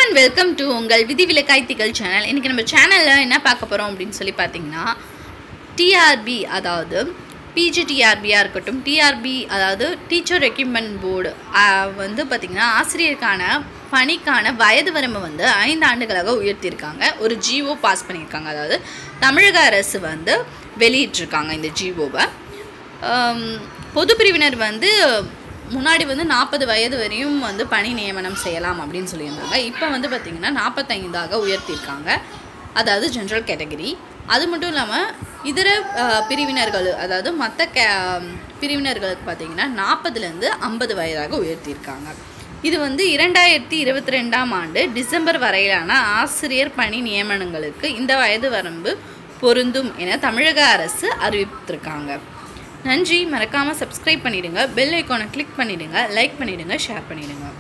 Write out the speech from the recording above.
and welcome to உங்கள் விதிவிலக்காய் திகழ் channel இன்றைக்கி நம்ம சேனலில் என்ன பார்க்க போகிறோம் அப்படின்னு சொல்லி பார்த்தீங்கன்னா டிஆர்பி அதாவது பிஜிடிஆர்பியாக இருக்கட்டும் டிஆர்பி அதாவது டீச்சர் ரெக்யூப்மெண்ட் போர்டு வந்து பார்த்திங்கன்னா ஆசிரியருக்கான பணிக்கான வயது வரம்பு வந்து ஐந்து ஆண்டுகளாக உயர்த்தியிருக்காங்க ஒரு ஜிஓ பாஸ் பண்ணியிருக்காங்க அதாவது தமிழக அரசு வந்து வெளியிட்டிருக்காங்க இந்த ஜிஓவை பொது பிரிவினர் வந்து முன்னாடி வந்து நாற்பது வயது வரையும் வந்து பணி நியமனம் செய்யலாம் அப்படின்னு சொல்லியிருந்தாங்க இப்போ வந்து பார்த்திங்கன்னா நாற்பத்தைந்தாக உயர்த்தியிருக்காங்க அதாவது ஜென்ரல் கேட்டகரி அது மட்டும் இல்லாமல் இதர அஹ், பிரிவினர்கள் அதாவது மற்ற கே பிரிவினர்களுக்கு பார்த்திங்கன்னா நாற்பதுலேருந்து ஐம்பது வயதாக உயர்த்தியிருக்காங்க இது வந்து இரண்டாயிரத்தி இருபத்தி ரெண்டாம் ஆண்டு டிசம்பர் வரையிலான ஆசிரியர் பணி நியமனங்களுக்கு இந்த வயது வரம்பு பொருந்தும் என தமிழக அரசு அறிவித்திருக்காங்க நன்றி மறக்காமல் சப்ஸ்கிரைப் பண்ணிடுங்க பெல் ஐக்கானை கிளிக் பண்ணிடுங்க லைக் பண்ணிடுங்க ஷேர் பண்ணிடுங்க